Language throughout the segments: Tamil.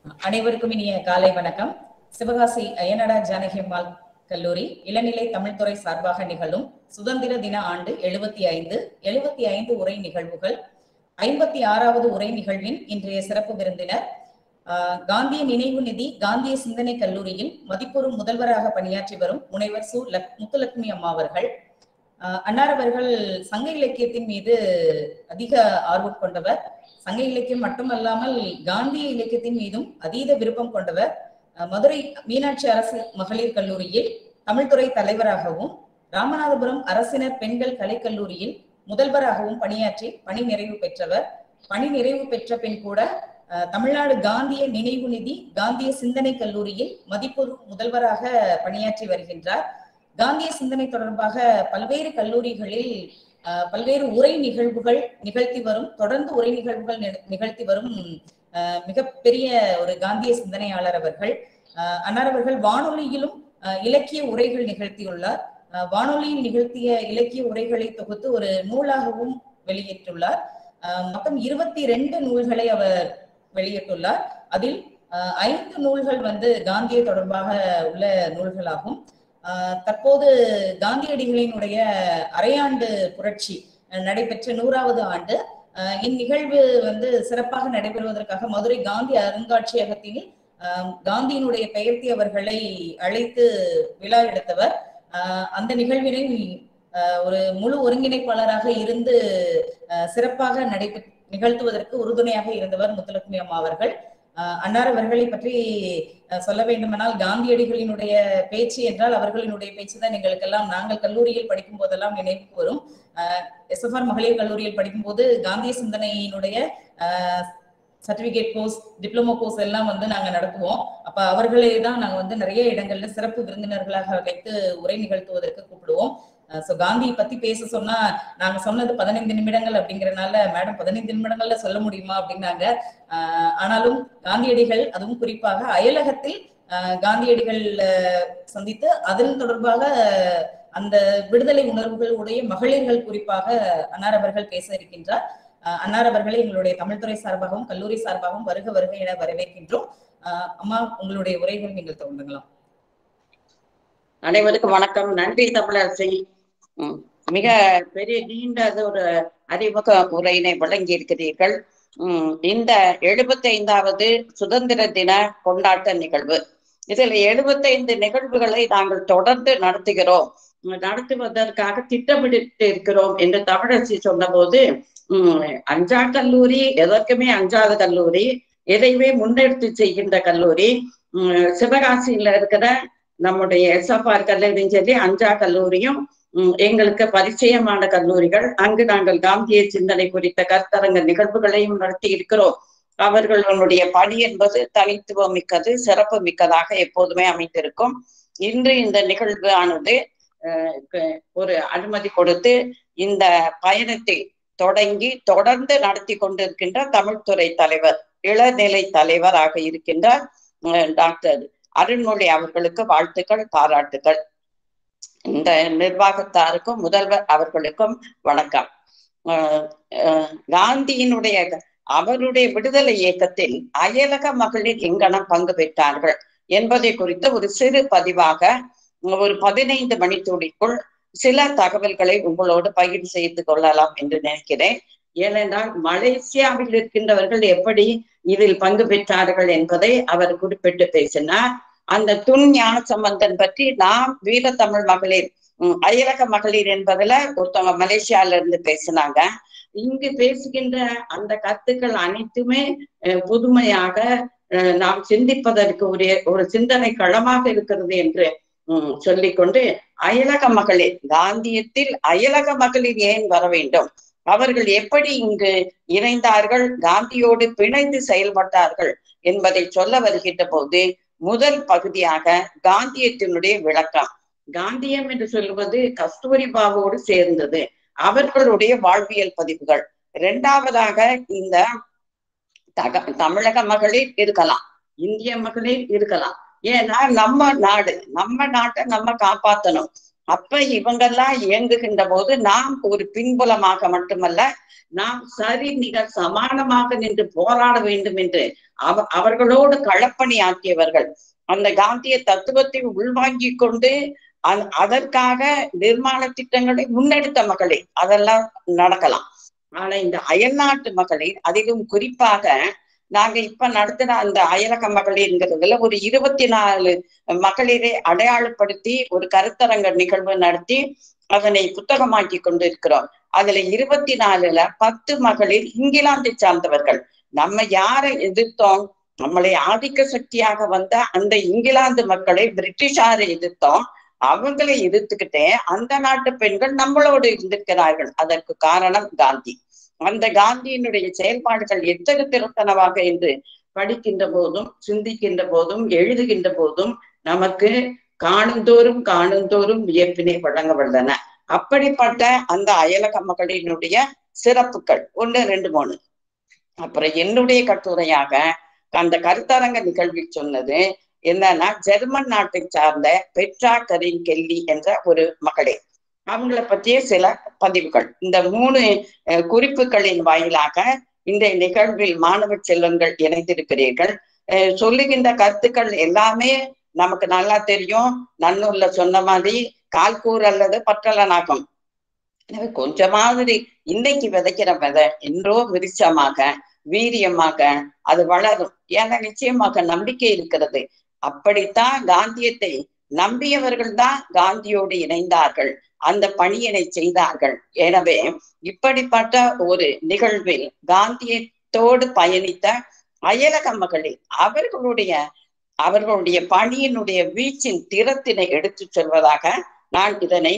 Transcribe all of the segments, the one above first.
அனைவருக்கும் இனிய காலை வணக்கம் சிவகாசி அய்யனடா ஜானகி அம்மாள் கல்லூரி இளநிலை தமிழ்துறை சார்பாக நிகழும் சுதந்திர தின ஆண்டு எழுபத்தி ஐந்து எழுபத்தி ஐந்து உரை நிகழ்வுகள் ஐம்பத்தி ஆறாவது உரை நிகழ்வின் இன்றைய சிறப்பு விருந்தினர் ஆஹ், காந்திய நினைவு நிதி காந்திய சிந்தனை கல்லூரியில் மதிப்பூரும் முதல்வராக பணியாற்றி வரும் முனைவர் சு லக் முத்துலட்சுமி அம்மா அவர்கள் ஆஹ், அன்னார் அவர்கள் சங்க இலக்கியத்தின் மீது அதிக ஆர்வம் கொண்டவர் சங்க இலக்கியம் மட்டுமல்லாமல் காந்திய இலக்கியத்தின் மீதும் அதீத விருப்பம் கொண்டவர் அஹ் மதுரை மீனாட்சி அரசு மகளிர் கல்லூரியில் தமிழ்துறை தலைவராகவும் ராமநாதபுரம் அரசினர் பெண்கள் கலைக்கல்லூரியில் முதல்வராகவும் பணியாற்றி பணி நிறைவு பெற்றவர் பணி நிறைவு பெற்ற பின் கூட அஹ், தமிழ்நாடு காந்திய நினைவு நிதி காந்திய சிந்தனை கல்லூரியில் மதிப்பூர் முதல்வராக பணியாற்றி வருகின்றார் காந்திய சிந்தனை தொடர்பாக பல்வேறு கல்லூரிகளில் அஹ், பல்வேறு உரை நிகழ்வுகள் நிகழ்த்தி வரும் தொடர்ந்து உரை நிகழ்வுகள் நி- நிகழ்த்தி வரும் அஹ், மிகப்பெரிய ஒரு காந்திய சிந்தனையாளர் அவர்கள் அஹ், அன்னார் அவர்கள் வானொலியிலும் அஹ், இலக்கிய உரைகள் நிகழ்த்தியுள்ளார் அஹ், வானொலியில் நிகழ்த்திய இலக்கிய உரைகளை தொகுத்து ஒரு நூலாகவும் வெளியிட்டுள்ளார் அஹ், மொத்தம் இருபத்தி ரெண்டு நூல்களை அவர் வெளியிட்டுள்ளார் அதில் அஹ், ஐந்து நூல்கள் வந்து காந்திய தொடர்பாக உள்ள நூல்களாகும் அஹ், தற்போது காந்தியடிகளினுடைய அரையாண்டு புரட்சி அஹ், நடைபெற்ற நூறாவது ஆண்டு அஹ், இந்நிகழ்வு வந்து சிறப்பாக நடைபெறுவதற்காக மதுரை காந்தி அருங்காட்சியகத்தில் அஹ், காந்தியினுடைய பெயர்த்தி அவர்களை அழைத்து விழா எடுத்தவர் அஹ், அந்த நிகழ்வினை அஹ், ஒரு முழு ஒருங்கிணைப்பாளராக இருந்து அஹ், சிறப்பாக நடைபெ நிகழ்த்துவதற்கு உறுதுணையாக இருந்தவர் முத்துலட்சுமி அம்மா அவர்கள் அஹ், அன்னார் அவர்களை பற்றி அஹ், சொல்ல வேண்டுமானால் காந்தியடிகளினுடைய பேச்சு என்றால் அவர்களினுடைய பேச்சு தான் எங்களுக்கெல்லாம் நாங்கள் கல்லூரியில் படிக்கும் போதெல்லாம் நினைவுக்கு வரும் எஸ்எஃப்ஆர் மகளிர் கல்லூரியில் படிக்கும்போது காந்திய சிந்தனையினுடைய சர்டிபிகேட் கோர்ஸ் டிப்ளமோ கோர்ஸ் எல்லாம் வந்து நாங்க நடத்துவோம் அப்ப அவர்களை தான் நாங்க வந்து நிறைய இடங்கள்ல சிறப்பு விருந்தினர்களாக அழைத்து உரை நிகழ்த்துவதற்கு கூப்பிடுவோம் சோ காந்தி பத்தி பேச சொன்னா நாங்க சொன்னது பதினைந்து நிமிடங்கள் அப்படிங்கறதுனால மேடம் பதினைந்து நிமிடங்கள்ல சொல்ல முடியுமா அப்படின்னாங்க ஆஹ் ஆனாலும் காந்தியடிகள் அதுவும் குறிப்பாக அயலகத்தில் ஆஹ் காந்தியடிகள் ஆஹ் சந்தித்து அதன் தொடர்பாக அந்த விடுதலை உணர்வுகள் உடைய மகளிர்கள் குறிப்பாக அன்னார் அவர்கள் பேச இருக்கின்றார் ஆஹ் அன்னார் அவர்களை எங்களுடைய தமிழ்துறை சார்பாகவும் கல்லூரி சார்பாகவும் வருக வருக என வரவேற்கின்றோம் ஆஹ் அம்மா உங்களுடைய உரைகள் நீங்கள் தொடங்குங்களாம் அனைவருக்கும் வணக்கம் நன்றி தமிழரசி ம், மிக பெரிய நீண்டது ஒரு அறிமுக உரையினை வழங்கி இருக்கிறீர்கள் உம் இந்த எழுபத்தைந்தாவது சுதந்திர தின கொண்டாட்ட நிகழ்வு இதில் எழுபத்தைந்து நிகழ்வுகளை நாங்கள் தொடர்ந்து நடத்துகிறோம் உம், நடத்துவதற்காக திட்டமிட்டு இருக்கிறோம் என்று தமிழரசி சொன்னபோது உம் அஞ்சா கல்லூரி எதற்குமே அஞ்சாத கல்லூரி எதையுமே முன்னெடுத்து செய்கின்ற கல்லூரி உம் சிவகாசியில இருக்கிற நம்முடைய எஸ்எஃப்ஆர் கல்லூரியும் சரி அஞ்சா கல்லூரியும் உம், எங்களுக்கு பரிச்சயமான கல்லூரிகள் அங்கு நாங்கள் காந்திய சிந்தனை குறித்த கருத்தரங்க நிகழ்வுகளையும் நடத்தி இருக்கிறோம் அவர்களுடைய பணி என்பது தனித்துவம் மிக்கது சிறப்பு மிக்கதாக எப்போதுமே அமைந்திருக்கும் இன்று இந்த நிகழ்வு ஆனது அஹ், க- ஒரு அனுமதி கொடுத்து இந்த பயணத்தை தொடங்கி தொடர்ந்து நடத்தி கொண்டிருக்கின்ற தமிழ்துறை தலைவர் இளநிலை தலைவராக இருக்கின்ற அஹ், டாக்டர் அருண்மொழி அவர்களுக்கு வாழ்த்துக்கள் பாராட்டுகள் இந்த நிர்வாகத்தாருக்கும் முதல்வர் அவர்களுக்கும் வணக்கம் அஹ் அஹ் காந்தியினுடைய அவருடைய விடுதலை இயக்கத்தில் அயலக மகளிர் எங்கனம் பங்கு பெற்றார்கள் என்பதை குறித்து ஒரு சிறு பதிவாக ஒரு பதினைந்து மணித்துளிக்குள் சில தகவல்களை உங்களோடு பகிர்வு செய்து கொள்ளலாம் என்று நினைக்கிறேன் ஏனென்றால் மலேசியாவில் இருக்கின்றவர்கள் எப்படி இதில் பங்கு பெற்றார்கள் என்பதை அவர் குறிப்பிட்டு பேசினார் அந்த துன் ஞான சம்பந்தன் பற்றி நாம் வீரத்தமிழ் மகளிர் உம், அயலக மகளிர் என்பதுல ஒருத்தவங்க மலேசியால இருந்து பேசினாங்க இங்கு பேசுகின்ற அந்த கருத்துக்கள் அனைத்துமே அஹ், புதுமையாக அஹ், நாம் சிந்திப்பதற்கு ஒரு ஒரு சிந்தனை களமாக இருக்கிறது என்று உம், சொல்லிக்கொண்டு அயலக மகளிர் காந்தியத்தில் அயலக மகளிர் ஏன் வர வேண்டும் அவர்கள் எப்படி இங்கு இணைந்தார்கள் காந்தியோடு பிணைந்து செயல்பட்டார்கள் என்பதை சொல்ல வருகின்ற போது முதல் பகுதியாக காந்தியத்தினுடைய விளக்கம் காந்தியம் என்று சொல்லுவது கஸ்தூரிபாவோடு சேர்ந்தது அவர்களுடைய வாழ்வியல் பதிவுகள் இரண்டாவதாக இந்த தக தமிழக மகளிர் இருக்கலாம் இந்திய மகளிர் இருக்கலாம் ஏன்னா நம்ம நாடு நம்ம நாட்டை நம்ம காப்பாத்தணும் அப்ப இவங்கெல்லாம் இயங்குகின்ற போது நாம் ஒரு பின்புலமாக மட்டுமல்ல நாம் சரி நிகர் சமானமாக நின்று போராட வேண்டும் என்று அவ அவர்களோடு களப்பணி ஆக்கியவர்கள் அந்த காந்திய தத்துவத்தை உள்வாங்கிக் கொண்டு அதற்காக நிர்மாண திட்டங்களை முன்னெடுத்த மகளிர் அதெல்லாம் நடக்கலாம் ஆனா இந்த அயல்நாட்டு மகளிர் அதிலும் குறிப்பாக நாங்க இப்ப நடத்தின அந்த அயலக மகளிர்ங்கிறதுல ஒரு இருபத்தி நாலு மகளிரை அடையாளப்படுத்தி ஒரு கருத்தரங்க நிகழ்வு நடத்தி அதனை புத்தகமாக்கி கொண்டு இருக்கிறோம் அதுல இருபத்தி நாலுல பத்து மகளிர் இங்கிலாந்தை சார்ந்தவர்கள் நம்ம யாரை எதிர்த்தோம் நம்மளை ஆதிக்க சக்தியாக வந்த அந்த இங்கிலாந்து மக்களை பிரிட்டிஷாரை எதிர்த்தோம் அவங்களை எதிர்த்துக்கிட்டே அந்த நாட்டு பெண்கள் நம்மளோடு இருந்திருக்கிறார்கள் அதற்கு காரணம் காந்தி அந்த காந்தியினுடைய செயல்பாடுகள் எத்தகு திறத்தனவாக என்று படிக்கின்ற போதும் சிந்திக்கின்ற போதும் எழுதுகின்ற போதும் நமக்கு காணுந்தோறும் காணுந்தோறும் வியப்பினை வழங்க வல்லன அப்படிப்பட்ட அந்த அயலக மகளினுடைய சிறப்புகள் ஒண்ணு ரெண்டு மூணு அப்புறம் என்னுடைய கட்டுரையாக அந்த கருத்தரங்க நிகழ்வில் சொன்னது என்னன்னா ஜெர்மன் நாட்டை சார்ந்த பெட்ரா கரீன் கெல்லி என்ற ஒரு மகளே அவங்கள பற்றிய சில பதிவுகள் இந்த மூணு குறிப்புகளின் வாயிலாக இந்த நிகழ்வில் மாணவ செல்வங்கள் இணைந்திருக்கிறீர்கள் சொல்லுகின்ற கருத்துக்கள் எல்லாமே நமக்கு நல்லா தெரியும் நன்னூர்ல சொன்ன மாதிரி கால்கூர் அல்லது பற்றலனாகும் எனவே கொஞ்சமாவது இன்னைக்கு விதைக்கிற விதை என்றோ விருச்சமாக வீரியமாக அது வளரும் ஏன்னா நிச்சயமாக நம்பிக்கை இருக்கிறது அப்படித்தான் காந்தியத்தை நம்பியவர்கள் தான் காந்தியோடு இணைந்தார்கள் அந்த பணியினை செய்தார்கள் எனவே இப்படிப்பட்ட ஒரு நிகழ்வில் காந்தியத்தோடு பயணித்த அயலக மகளிர் அவர்களுடைய அவர்களுடைய பணியினுடைய வீச்சின் திறத்தினை எடுத்து சொல்வதாக நான் இதனை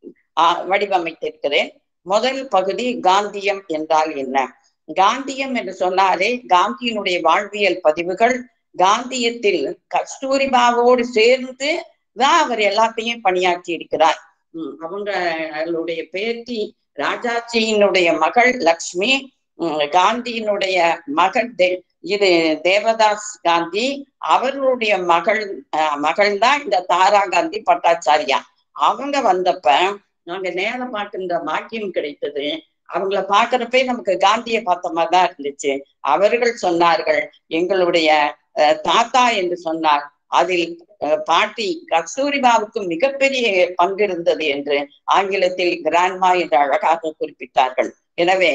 வடிவமைத்திருக்கிறேன் முதல் பகுதி காந்தியம் என்றால் என்ன காந்தியம் என்று சொன்னாலே காந்தியினுடைய வாழ்வியல் பதிவுகள் காந்தியத்தில் கஸ்தூரிபாவோடு சேர்ந்து தான் அவர் எல்லாத்தையும் பணியாற்றி இருக்கிறார் உம் அவங்களுடைய பேத்தி ராஜாஜியினுடைய மகள் லக்ஷ்மி காந்தியினுடைய மகள் தே இது தேவதாஸ் காந்தி அவர்களுடைய மகள் மகள் தான் இந்த தாரா காந்தி பட்டாச்சாரியா அவங்க வந்தப்ப நாங்க நேரம் பார்க்கின்ற பாக்கியம் கிடைத்தது அவங்கள பாக்குறப்பே நமக்கு காந்திய பார்த்த மாதிரி தான் இருந்துச்சு அவர்கள் சொன்னார்கள் எங்களுடைய தாத்தா என்று சொன்னார் அதில் பாட்டி கஸ்தூரிபாவுக்கு மிகப்பெரிய பங்கு இருந்தது என்று ஆங்கிலத்தில் கிராண்ட்மா என்று அழகாக குறிப்பிட்டார்கள் எனவே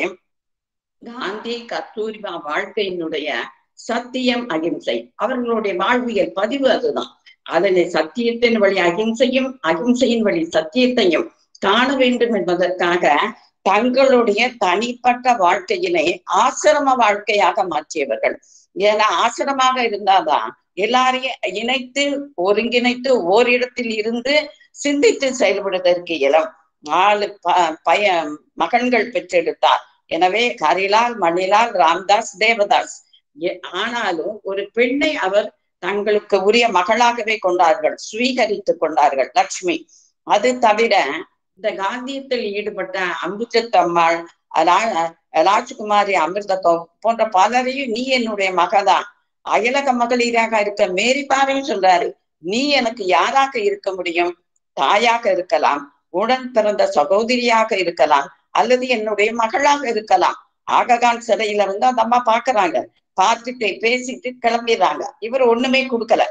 காந்தி கஸ்தூரிபா வாழ்க்கையினுடைய சத்தியம் அகிம்சை அவர்களுடைய வாழ்வியல் பதிவு அதுதான் அதனை சத்தியத்தின் வழி அகிம்சையும் அகிம்சையின் வழி சத்தியத்தையும் காண வேண்டும் என்பதற்காக தங்களுடைய தனிப்பட்ட வாழ்க்கையினை ஆசிரம வாழ்க்கையாக மாற்றியவர்கள் ஏன்னா ஆசிரமாக இருந்தாதான் எல்லாரையும் இணைத்து ஒருங்கிணைத்து ஓரிடத்தில் இருந்து சிந்தித்து செயல்படுவதற்கு இயலும் நாலு ப பய மகன்கள் பெற்றெடுத்தார் எனவே ஹரிலால் மணிலால் ராம்தாஸ் தேவதாஸ் ஆனாலும் ஒரு பெண்ணை அவர் தங்களுக்கு உரிய மகளாகவே கொண்டார்கள் ஸ்வீகரித்துக் கொண்டார்கள் லக்ஷ்மி அது தவிர இந்த காந்தியத்தில் ஈடுபட்ட அம்புஜத்தம்மாள் ராஜ்குமாரி அமிர்த போன்ற பலரையும் நீ என்னுடைய மகதான் அயலக மகளிராக இருக்க மேரி பாவையும் சொல்றாரு நீ எனக்கு யாராக இருக்க முடியும் தாயாக இருக்கலாம் உடன் பிறந்த சகோதரியாக இருக்கலாம் அல்லது என்னுடைய மகளாக இருக்கலாம் ஆககான் சிறையில வந்து அந்த அம்மா பாக்குறாங்க பார்த்துட்டு பேசிட்டு கிளம்பிடுறாங்க இவர் ஒண்ணுமே கொடுக்கல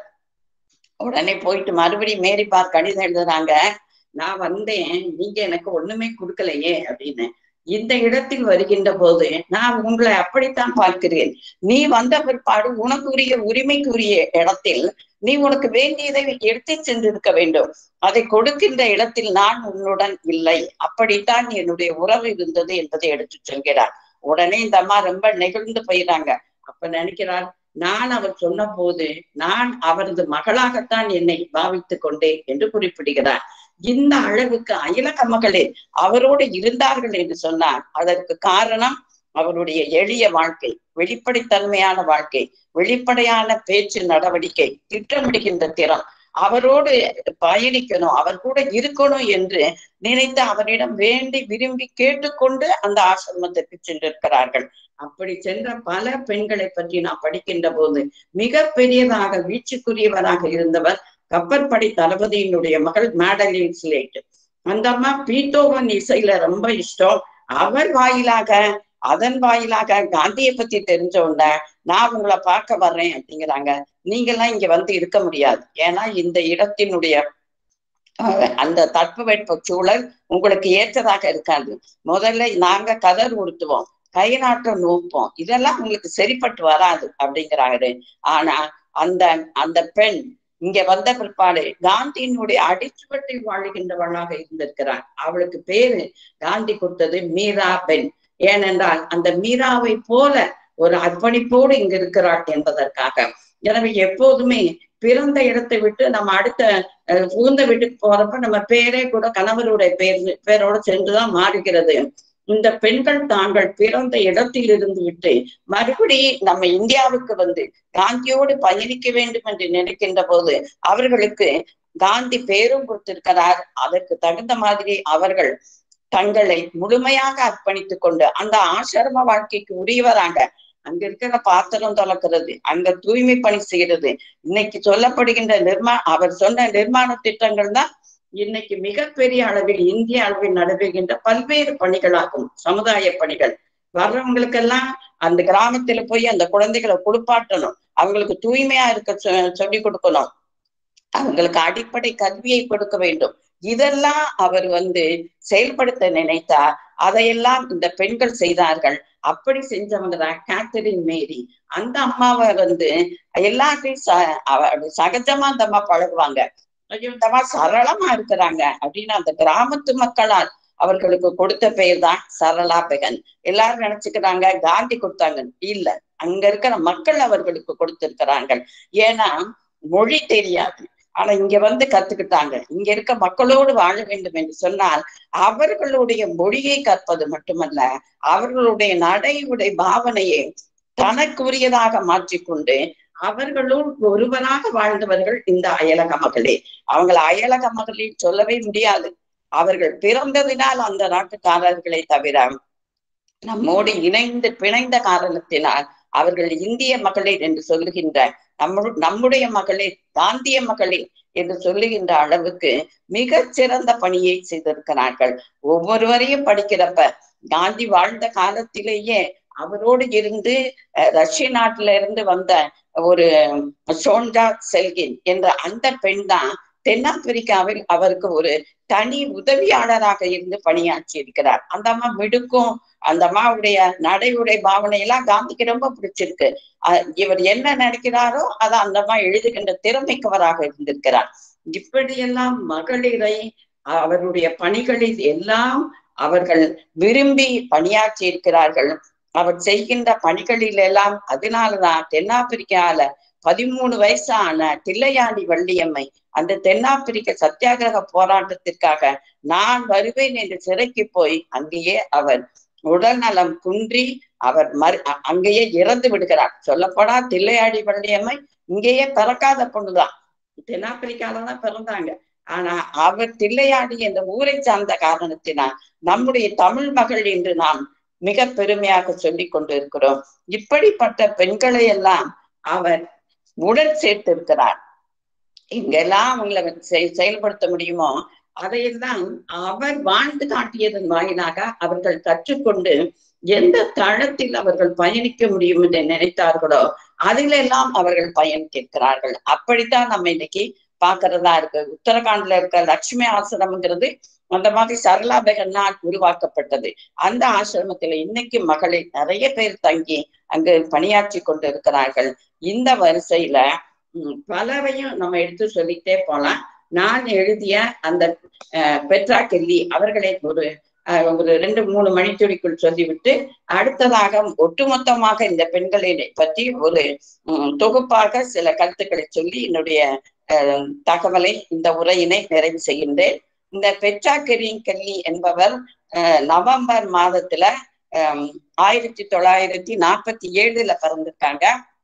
உடனே போயிட்டு மறுபடியும் மேரி பார் கடிதம் எழுதுறாங்க நான் வந்தேன் நீங்க எனக்கு ஒண்ணுமே கொடுக்கலையே அப்படின்னு இந்த இடத்தில் வருகின்ற போது நான் உங்களை அப்படித்தான் பார்க்கிறேன் நீ வந்த பிற்பாடு உனக்குரிய உரிமைக்குரிய இடத்தில் நீ உனக்கு வேண்டியதை எடுத்து சென்றிருக்க வேண்டும் அதை கொடுக்கின்ற இடத்தில் நான் உன்னுடன் இல்லை அப்படித்தான் என்னுடைய உறவு இருந்தது என்பதை எடுத்து சொல்கிறார் உடனே இந்த அம்மா ரொம்ப நெகிழ்ந்து போயிறாங்க அப்ப நினைக்கிறார் நான் அவர் சொன்ன போது நான் அவரது மகளாகத்தான் என்னை பாவித்துக் கொண்டேன் என்று குறிப்பிடுகிறார் இந்த அளவுக்கு அயலக மகளே அவரோடு இருந்தார்கள் என்று சொன்னார் அதற்கு காரணம் அவருடைய எளிய வாழ்க்கை வெளிப்படைத்தன்மையான வாழ்க்கை வெளிப்படையான பேச்சு நடவடிக்கை திட்டமிடுகின்ற திறம் அவரோடு பயணிக்கணும் அவர் கூட இருக்கணும் என்று நினைத்து அவரிடம் வேண்டி விரும்பி கேட்டுக்கொண்டு அந்த ஆசிரமத்திற்கு சென்றிருக்கிறார்கள் அப்படி சென்ற பல பெண்களை பற்றி நாம் படிக்கின்ற போது மிக பெரியதாக வீச்சுக்குரியவராக இருந்தவர் கப்பற்படை தளபதியினுடைய மகள் மேடலின் ஸ்லேட் அந்த அம்மா பீத்தோவன் இசையில ரொம்ப இஷ்டம் அவர் வாயிலாக அதன் வாயிலாக காந்தியை பத்தி தெரிஞ்ச உடனே நான் உங்களை பார்க்க வர்றேன் அப்படிங்கிறாங்க நீங்க எல்லாம் இங்க வந்து இருக்க முடியாது ஏன்னா இந்த இடத்தினுடைய அஹ், அந்த தட்பவெட்ப சூழல் உங்களுக்கு ஏற்றதாக இருக்காது முதல்ல நாங்க கதர் உடுத்துவோம் கை நாட்டம் நோப்போம் இதெல்லாம் உங்களுக்கு சரிப்பட்டு வராது அப்படிங்கிறாரு ஆனா அந்த அந்த பெண் இங்க வந்த பிற்பாடு காந்தியினுடைய அடிச்சுவட்டில் வாழுகின்றவளாக இருந்திருக்கிறார் அவளுக்கு பேரு காந்தி கொடுத்தது மீரா பெண் ஏனென்றால் அந்த மீராவை போல ஒரு அர்ப்பணிப்போடு இங்க இருக்கிறாள் என்பதற்காக எனவே எப்போதுமே பிறந்த இடத்தை விட்டு நம்ம அடுத்த அஹ், புகுந்த வீட்டுக்கு போறப்ப நம்ம பேரே கூட கணவருடைய பேர் பேரோட சென்றுதான் மாறுகிறது இந்த பெண்கள் தாங்கள் பிறந்த இடத்தில் இருந்து விட்டு மறுபடி நம்ம இந்தியாவுக்கு வந்து காந்தியோடு பயணிக்க வேண்டும் என்று நினைக்கின்ற போது அவர்களுக்கு காந்தி பேரும் கொடுத்திருக்கிறார் அதற்கு தகுந்த மாதிரி அவர்கள் தங்களை முழுமையாக அர்ப்பணித்துக் கொண்டு அந்த ஆசிரம வாழ்க்கைக்கு உரியவராங்க அங்க இருக்கிற பாத்திரம் தொலைக்கிறது அங்க தூய்மை பணி செய்யறது இன்னைக்கு சொல்லப்படுகின்ற நிர்மா அவர் சொன்ன நிர்மாண திட்டங்கள் தான் இன்னைக்கு மிகப்பெரிய அளவில் இந்திய அளவில் நடைபெறுகின்ற பல்வேறு பணிகளாகும் சமுதாய பணிகள் வர்றவங்களுக்கெல்லாம் அந்த கிராமத்துல போய் அந்த குழந்தைகளை குளிப்பாட்டணும் அவங்களுக்கு தூய்மையா இருக்க சொ- சொல்லிக் கொடுக்கணும் அவங்களுக்கு அடிப்படை கல்வியை கொடுக்க வேண்டும் இதெல்லாம் அவர் வந்து செயல்படுத்த நினைத்தார் அதையெல்லாம் இந்த பெண்கள் செய்தார்கள் அப்படி செஞ்சவங்க தான் கேத்தரின் மேரி அந்த அம்மாவை வந்து எல்லாத்தையும் ச அவ- சகஜமா அந்த அம்மா பழகுவாங்க ஐயோ இந்த அம்மா சரளமா இருக்கிறாங்க அப்படின்னு அந்த கிராமத்து மக்களால் அவர்களுக்கு கொடுத்த பெயர் தான் சரளா பெகன் எல்லாரும் நினைச்சுக்கிறாங்க காந்தி கொடுத்தாங்க இல்ல அங்க இருக்கிற மக்கள் அவர்களுக்கு கொடுத்திருக்கிறாங்க ஏன்னா மொழி தெரியாது ஆனா இங்க வந்து கத்துக்கிட்டாங்க இங்க இருக்க மக்களோடு வாழ வேண்டும் என்று சொன்னால் அவர்களுடைய மொழியை கற்பது மட்டுமல்ல அவர்களுடைய நடையுடைய பாவனையை தனக்குரியதாக மாற்றிக்கொண்டு அவர்களுள் ஒருவராக வாழ்ந்தவர்கள் இந்த அயலக மகளே அவங்களை அயலக மகளிர் சொல்லவே முடியாது அவர்கள் பிறந்ததினால் அந்த நாட்டுக்காரர்களை தவிர நம்மோடு இணைந்து பிணைந்த காரணத்தினால் அவர்கள் இந்திய மகளிர் என்று சொல்லுகின்ற நம்ம நம்முடைய மகளிர் காந்திய மகளிர் என்று சொல்லுகின்ற அளவுக்கு மிக சிறந்த பணியை செய்திருக்கிறார்கள் ஒவ்வொருவரையும் படிக்கிறப்ப காந்தி வாழ்ந்த காலத்திலேயே அவரோடு இருந்து அஹ், ரஷ்ய நாட்டில இருந்து வந்த ஒரு சோன்ஜா செல்கின் என்ற அந்த பெண் தான் தென்னாப்பிரிக்காவில் அவருக்கு ஒரு தனி உதவியாளராக இருந்து பணியாற்றி இருக்கிறார் அந்த அம்மா மிடுக்கும் அந்த அம்மாவுடைய நடை உடை பாவனை எல்லாம் காந்திக்கு ரொம்ப பிடிச்சிருக்கு அஹ் இவர் என்ன நினைக்கிறாரோ அதை அந்த அம்மா எழுதுகின்ற திறமைக்கவராக இருந்திருக்கிறார் இப்படியெல்லாம் மகளிரை அவருடைய பணிகளில் எல்லாம் அவர்கள் விரும்பி பணியாற்றி இருக்கிறார்கள் அவர் செய்கின்ற பணிகளில் எல்லாம் அதனாலதான் தென்னாப்பிரிக்கால பதிமூணு வயசான தில்லையாண்டி வள்ளியம்மை அந்த தென்னாப்பிரிக்க சத்தியாகிரக போராட்டத்திற்காக நான் வருவேன் என்று சிறைக்கு போய் அங்கேயே அவர் உடல் நலம் குன்றி அவர் மறு அ- அங்கேயே இறந்து விடுகிறார் சொல்லப்போனா தில்லையாடி வள்ளியம்மை இங்கேயே பிறக்காத பொண்ணுதான் தென்னாப்பிரிக்கால தான் பிறந்தாங்க ஆனா அவர் தில்லையாடி என்ற ஊரை சார்ந்த காரணத்தினால் நம்முடைய தமிழ் மகள் என்று நாம் மிக பெருமையாக சொல்லிக் கொண்டு இருக்கிறோம் இப்படிப்பட்ட பெண்களை எல்லாம் அவர் உடன் சேர்த்திருக்கிறார் எங்கெல்லாம் அவங்களை செய்- செயல்படுத்த முடியுமோ அதையெல்லாம் அவர் வாழ்ந்து காட்டியதன் வாயிலாக அவர்கள் கற்றுக்கொண்டு எந்த தளத்தில் அவர்கள் பயணிக்க முடியும் என்று நினைத்தார்களோ அதிலெல்லாம் அவர்கள் பயணித்திருக்கிறார்கள் அப்படித்தான் நம்ம இன்னைக்கு பாக்குறதா இருக்கு உத்தரகாண்ட்ல இருக்க லட்சுமி ஆசிரமங்கிறது அந்த மாதிரி சரளா பெகனால் உருவாக்கப்பட்டது அந்த ஆசிரமத்துல இன்னைக்கு மகளிர் நிறைய பேர் தங்கி அங்கு பணியாற்றி கொண்டு இருக்கிறார்கள் இந்த வரிசையில உம், பலரையும் நம்ம எடுத்து சொல்லிட்டே போலாம் நான் எழுதிய அந்த அஹ், பெட்ரா கெல்லி அவர்களை ஒரு அஹ், ஒரு ரெண்டு மூணு மணித்துளிக்குள் சொல்லிவிட்டு அடுத்ததாக ஒட்டுமொத்தமாக இந்த பெண்களை பற்றி ஒரு உம், தொகுப்பாக சில கருத்துக்களை சொல்லி என்னுடைய அஹ், தகவலை இந்த உரையினை நிறைவு செய்கின்றேன் இந்த பெட்ரா கெரின் கெல்லி என்பவர் அஹ், நவம்பர் மாதத்துல அஹ், ஆயிரத்தி தொள்ளாயிரத்தி நாற்பத்தி ஏழுல பிறந்திருக்காங்க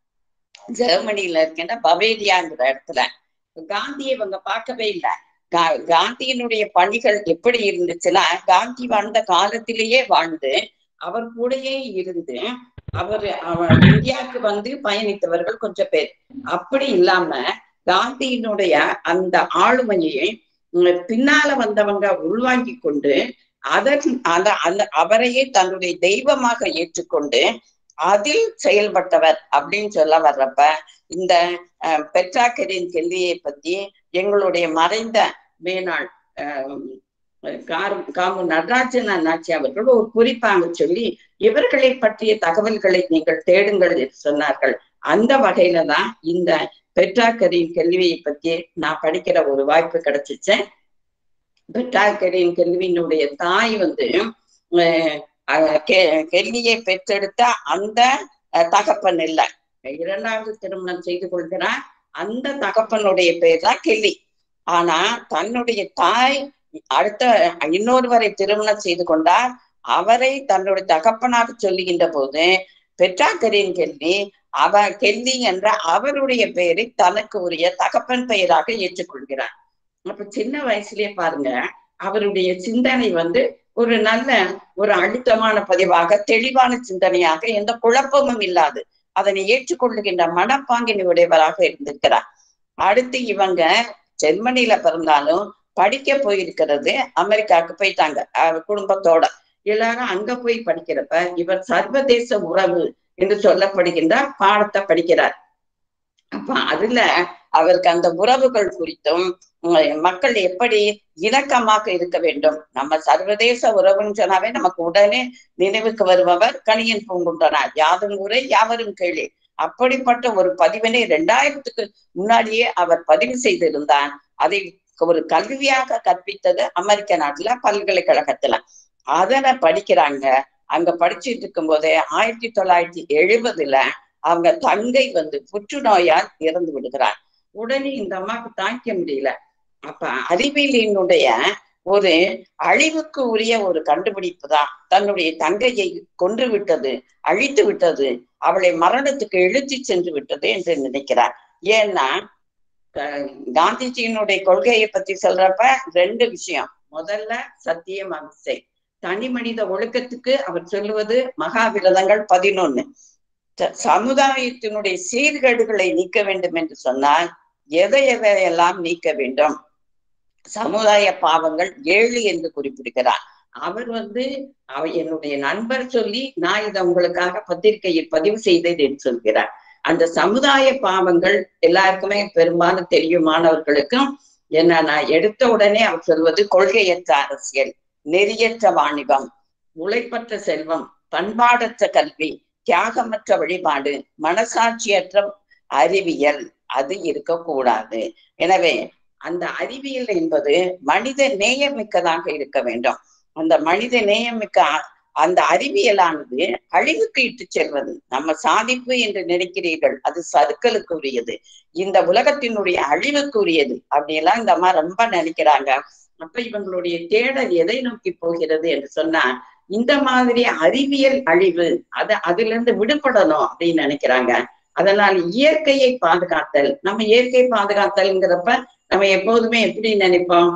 ஜெர்மனியில இருக்கின்ற பவேரியாங்கிற இடத்துல காந்தியை இவங்க பார்க்கவே இல்லை கா- காந்தியினுடைய பணிகள் எப்படி இருந்துச்சுன்னா காந்தி வாழ்ந்த காலத்திலேயே வாழ்ந்து அவர் கூடயே இருந்து அவர் அவர் இந்தியாவுக்கு வந்து பயணித்தவர்கள் கொஞ்சம் பேர் அப்படி இல்லாம காந்தியினுடைய அந்த ஆளுமையை உம், பின்னால வந்தவங்க உள்வாங்கி கொண்டு அதன் அந்த அந்த அவரையே தன்னுடைய தெய்வமாக ஏற்றுக்கொண்டு அதில் செயல்பட்டவர் அப்படின்னு சொல்ல வர்றப்ப இந்த அஹ், பெட்ராக்கரின் கேள்வியை பத்தி எங்களுடைய மறைந்த மேனாள் அஹ், கார் காமு நடராஜன் அண்ணாச்சி அவர்கள் ஒரு குறிப்பாக சொல்லி இவர்களை பற்றிய தகவல்களை நீங்கள் தேடுங்கள் என்று சொன்னார்கள் அந்த வகையில தான் இந்த பெட்ராக்கரின் கேள்வியை பத்தி நான் படிக்கிற ஒரு வாய்ப்பு கிடைச்சிச்சு பெட்ராக்கரின் கேள்வியினுடைய தாய் வந்து அஹ், அஹ், கெ- கெல்லியை பெற்றெடுத்த அந்த அஹ், தகப்பன் இல்லை இரண்டாவது திருமணம் செய்து கொள்கிறார் அந்த தகப்பனுடைய பேர் தான் கெல்லி ஆனா தன்னுடைய தாய் அடுத்த இன்னொருவரை திருமணம் செய்து கொண்டார் அவரை தன்னுடைய தகப்பனாக சொல்லுகின்ற போது பெற்றாக்கரின் கெல்லி அவ கெல்லி என்ற அவருடைய பெயரை தனக்கு உரிய தகப்பன் பெயராக ஏற்றுக்கொள்கிறார் அப்ப சின்ன வயசுலயே பாருங்க அவருடைய சிந்தனை வந்து ஒரு நல்ல ஒரு அழுத்தமான பதிவாக தெளிவான சிந்தனையாக எந்த குழப்பமும் இல்லாது அதனை ஏற்றுக்கொள்ளுகின்ற மனப்பாங்கினை உடையவராக இருந்திருக்கிறார் அடுத்து இவங்க ஜெர்மனியில பிறந்தாலும் படிக்க போயிருக்கிறது அமெரிக்காவுக்கு போயிட்டாங்க அவர் குடும்பத்தோட எல்லாரும் அங்க போய் படிக்கிறப்ப இவர் சர்வதேச உறவு என்று சொல்லப்படுகின்ற பாடத்தை படிக்கிறார் அப்ப அதுல அவருக்கு அந்த உறவுகள் குறித்தும் உம், மக்கள் எப்படி இணக்கமாக இருக்க வேண்டும் நம்ம சர்வதேச உறவுன்னு சொன்னாவே நமக்கு உடனே நினைவுக்கு வருபவர் கணியன் பூங்குன்றனார் யாதும் ஊரே யாவரும் கேளு அப்படிப்பட்ட ஒரு பதிவினை இரண்டாயிரத்துக்கு முன்னாடியே அவர் பதிவு செய்திருந்தார் அதை ஒரு கல்வியாக கற்பித்தது அமெரிக்க நாட்டுல பல்கலைக்கழகத்துல அதனை படிக்கிறாங்க அங்க படிச்சுட்டு இருக்கும் போதே ஆயிரத்தி தொள்ளாயிரத்தி எழுபதுல அவங்க தங்கை வந்து புற்றுநோயால் இறந்து விடுகிறார் உடனே இந்த அம்மாவுக்கு தாங்கிக்க முடியல அப்ப அறிவியலினுடைய ஒரு அழிவுக்கு உரிய ஒரு கண்டுபிடிப்பு தான் தன்னுடைய தங்கையை கொன்று விட்டது அழித்து விட்டது அவளை மரணத்துக்கு இழுத்தி சென்று விட்டது என்று நினைக்கிறார் ஏன்னா அஹ் காந்திஜியினுடைய கொள்கையை பத்தி சொல்றப்ப ரெண்டு விஷயம் முதல்ல சத்தியம் அகிம்சை தனி மனித ஒழுக்கத்துக்கு அவர் சொல்லுவது மகாவிரதங்கள் பதினொன்னு ச- சமுதாயத்தினுடைய சீர்கேடுகளை நீக்க வேண்டும் என்று சொன்னால் எதை எதையெல்லாம் நீக்க வேண்டும் சமுதாய பாவங்கள் ஏழு என்று குறிப்பிடுகிறார் அவர் வந்து அவ என்னுடைய நண்பர் சொல்லி நான் இதை உங்களுக்காக பத்திரிகையில் பதிவு செய்தேன் என்று சொல்கிறார் அந்த சமுதாய பாவங்கள் எல்லாருக்குமே பெரும்பாலும் தெரியும் மாணவர்களுக்கும் என்ன நான் எடுத்த உடனே அவர் சொல்வது கொள்கையற்ற அரசியல் நெறியற்ற வாணிபம் உழைப்பற்ற செல்வம் பண்பாடற்ற கல்வி தியாகமற்ற வழிபாடு மனசாட்சியற்ற அறிவியல் அது இருக்கக்கூடாது எனவே அந்த அறிவியல் என்பது மனித நேயமிக்கதாக இருக்க வேண்டும் அந்த மனித நேயமிக்க அ- அந்த அறிவியலானது அழிவுக்கு இட்டு செல்வது நம்ம சாதிப்பு என்று நினைக்கிறீர்கள் அது சறுக்கலுக்கு உரியது இந்த உலகத்தினுடைய அழிவுக்கு உரியது அப்படியெல்லாம் இந்த அம்மா ரொம்ப நினைக்கிறாங்க அப்ப இவங்களுடைய தேடல் எதை நோக்கி போகிறது என்று சொன்னா இந்த மாதிரி அறிவியல் அழிவு அத அதுல இருந்து விடுபடணும் அப்படின்னு நினைக்கிறாங்க அதனால் இயற்கையை பாதுகாத்தல் நம்ம இயற்கை பாதுகாத்தல்ங்கிறப்ப நம்ம எப்போதுமே எப்படி நினைப்போம்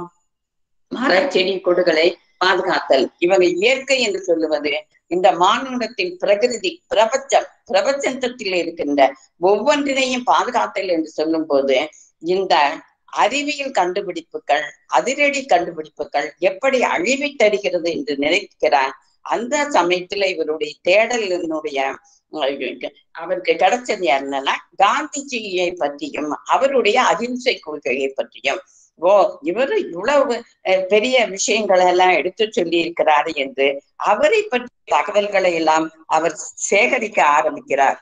மர செடி கொடிகளை பாதுகாத்தல் இவங்க இயற்கை என்று சொல்லுவது இந்த மானுடத்தின் பிரகிருதி பிரபஞ்சம் பிரபஞ்சத்தில் இருக்கின்ற ஒவ்வொன்றினையும் பாதுகாத்தல் என்று சொல்லும் போது இந்த அறிவியல் கண்டுபிடிப்புகள் அதிரடி கண்டுபிடிப்புகள் எப்படி அழிவை தருகிறது என்று நினைக்கிறார் அந்த சமயத்துல இவருடைய தேடலினுடைய அஹ், அவருக்கு கிடைச்சது என்னன்னா காந்திஜியை பற்றியும் அவருடைய அகிம்சை கொள்கையை பற்றியும் ஓ இவர் இவ்வளவு அஹ், பெரிய விஷயங்களை எல்லாம் எடுத்து சொல்லி இருக்கிறாரு என்று அவரை பற்றிய தகவல்களை எல்லாம் அவர் சேகரிக்க ஆரம்பிக்கிறார்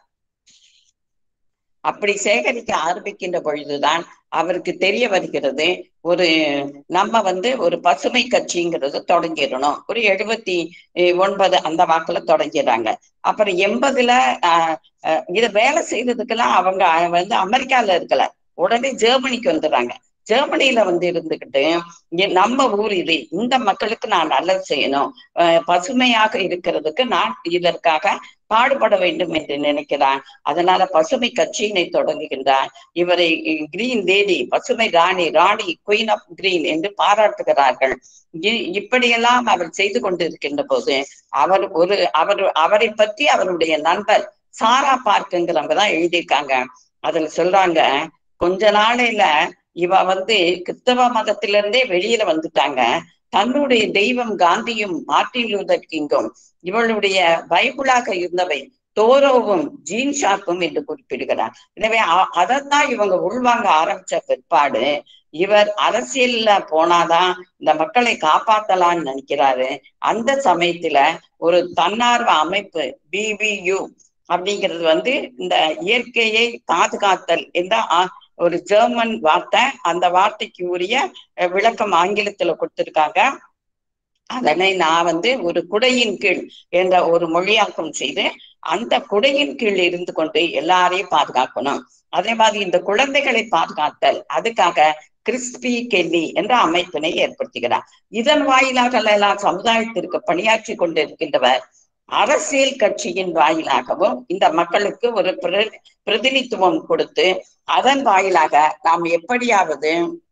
அப்படி சேகரிக்க ஆரம்பிக்கின்ற பொழுதுதான் அவருக்கு தெரிய வருகிறது ஒரு நம்ம வந்து ஒரு பசுமை கட்சிங்கிறது தொடங்கிடணும் ஒரு எழுபத்தி ஒன்பது அந்த வாக்குல தொடங்கிறாங்க அப்புறம் எண்பதுல ஆஹ் அஹ் இத வேலை செய்யறதுக்கெல்லாம் அவங்க வந்து அமெரிக்கால இருக்கல உடனே ஜெர்மனிக்கு வந்துடுறாங்க ஜெர்மனியில வந்து இருந்துகிட்டு இங்க நம்ம ஊர் இது இந்த மக்களுக்கு நான் நல்லது செய்யணும் அஹ் பசுமையாக இருக்கிறதுக்கு நான் இதற்காக பாடுபட வேண்டும் என்று நினைக்கிறான் அதனால பசுமை கட்சியினை தொடங்குகின்றார் இவரை கிரீன் லேடி பசுமை ராணி ராணி குயின் ஆஃப் கிரீன் என்று பாராட்டுகிறார்கள் இ- இப்படியெல்லாம் அவர் செய்து கொண்டிருக்கின்ற போது அவர் ஒரு அவர் அவரை பற்றி அவருடைய நண்பர் சாரா பார்க்குங்கிறவங்க தான் எழுதியிருக்காங்க அதுல சொல்றாங்க கொஞ்ச நாளையில இவ வந்து கிறிஸ்தவ மதத்திலிருந்தே வெளியில வந்துட்டாங்க தன்னுடைய தெய்வம் காந்தியும் மார்ட்டின் லூதர் கிங்கும் இவளுடைய பைபிளாக இருந்தவை தோரோவும் ஜீன் ஷாக்கும் என்று குறிப்பிடுகிறார் எனவே அதைத்தான் இவங்க உள்வாங்க ஆரம்பிச்ச பிற்பாடு இவர் அரசியல்ல போனாதான் இந்த மக்களை காப்பாத்தலாம்னு நினைக்கிறாரு அந்த சமயத்துல ஒரு தன்னார்வ அமைப்பு பிபியு அப்படிங்கிறது வந்து இந்த இயற்கையை பாதுகாத்தல் என்ற ஒரு ஜெர்மன் வார்த்தை அந்த வார்த்தைக்கு உரிய விளக்கம் ஆங்கிலத்துல கொடுத்திருக்காங்க அதனை நான் வந்து ஒரு குடையின் கீழ் என்ற ஒரு மொழியாக்கம் செய்து அந்த குடையின் கீழ் இருந்து கொண்டு எல்லாரையும் பாதுகாக்கணும் அதே மாதிரி இந்த குழந்தைகளை பாதுகாத்தல் அதுக்காக கிறிஸ்பி கெல்லி என்ற அமைப்பினை ஏற்படுத்துகிறார் இதன் வாயிலாக எல்லாம் சமுதாயத்திற்கு பணியாற்றி கொண்டிருக்கின்றவர் அரசியல் கட்சியின் வாயிலாகவும் இந்த மக்களுக்கு ஒரு பிரதிநிதித்துவம் கொடுத்து அதன் வாயிலாக நாம் எப்படியாவது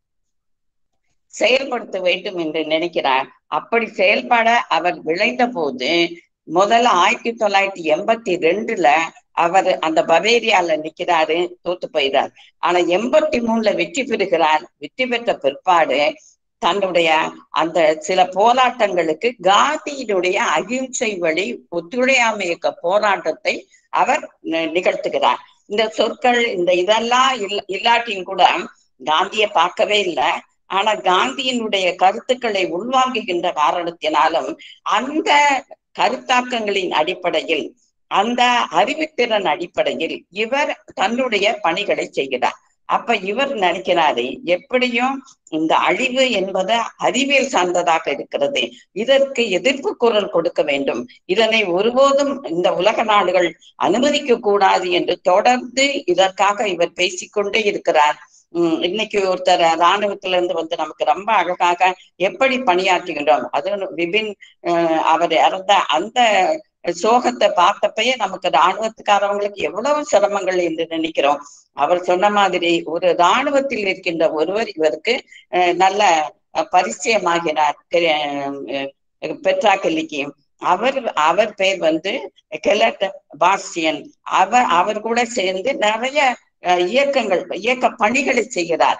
செயல்படுத்த வேண்டும் என்று நினைக்கிறார் அப்படி செயல்பட அவர் விளைந்த போது முதல்ல ஆயிரத்தி தொள்ளாயிரத்தி எண்பத்தி ரெண்டுல அவர் அந்த பவேரியால நிக்கிறாரு தோத்து போயிறார் ஆனா எண்பத்தி மூணுல வெற்றி பெறுகிறார் வெற்றி பெற்ற பிற்பாடு தன்னுடைய அந்த சில போராட்டங்களுக்கு காந்தியினுடைய அகிம்சை வழி ஒத்துழையாமை இயக்க போராட்டத்தை அவர் நிகழ்த்துகிறார் இந்த சொற்கள் இந்த இதெல்லாம் இல்லாட்டியும் கூட காந்திய பார்க்கவே இல்லை ஆனா காந்தியினுடைய கருத்துக்களை உள்வாங்குகின்ற காரணத்தினாலும் அந்த கருத்தாக்கங்களின் அடிப்படையில் அந்த அறிவுத்திறன் அடிப்படையில் இவர் தன்னுடைய பணிகளை செய்கிறார் அப்ப இவர் நினைக்கிறாரு எப்படியும் இந்த அழிவு என்பது அறிவியல் சார்ந்ததாக இருக்கிறது இதற்கு எதிர்ப்பு குரல் கொடுக்க வேண்டும் இதனை ஒருபோதும் இந்த உலக நாடுகள் அனுமதிக்க கூடாது என்று தொடர்ந்து இதற்காக இவர் பேசிக்கொண்டே இருக்கிறார் உம் இன்னைக்கு ஒருத்தர் இராணுவத்துல இருந்து வந்து நமக்கு ரொம்ப அழகாக எப்படி பணியாற்றுகின்றோம் அது விபின் அவர் இறந்த அந்த சோகத்தை பார்த்தப்பயே நமக்கு இராணுவத்துக்காரவங்களுக்கு எவ்வளவு சிரமங்கள் என்று நினைக்கிறோம் அவர் சொன்ன மாதிரி ஒரு இராணுவத்தில் இருக்கின்ற ஒருவர் இவருக்கு நல்ல பரிச்சயமாகிறார் பெட்ரா கெல்லிக்கு அவர் அவர் பேர் வந்து கெலட் பாஸ்டியன் அவர் அவர் கூட சேர்ந்து நிறைய இயக்கங்கள் இயக்க பணிகளை செய்கிறார்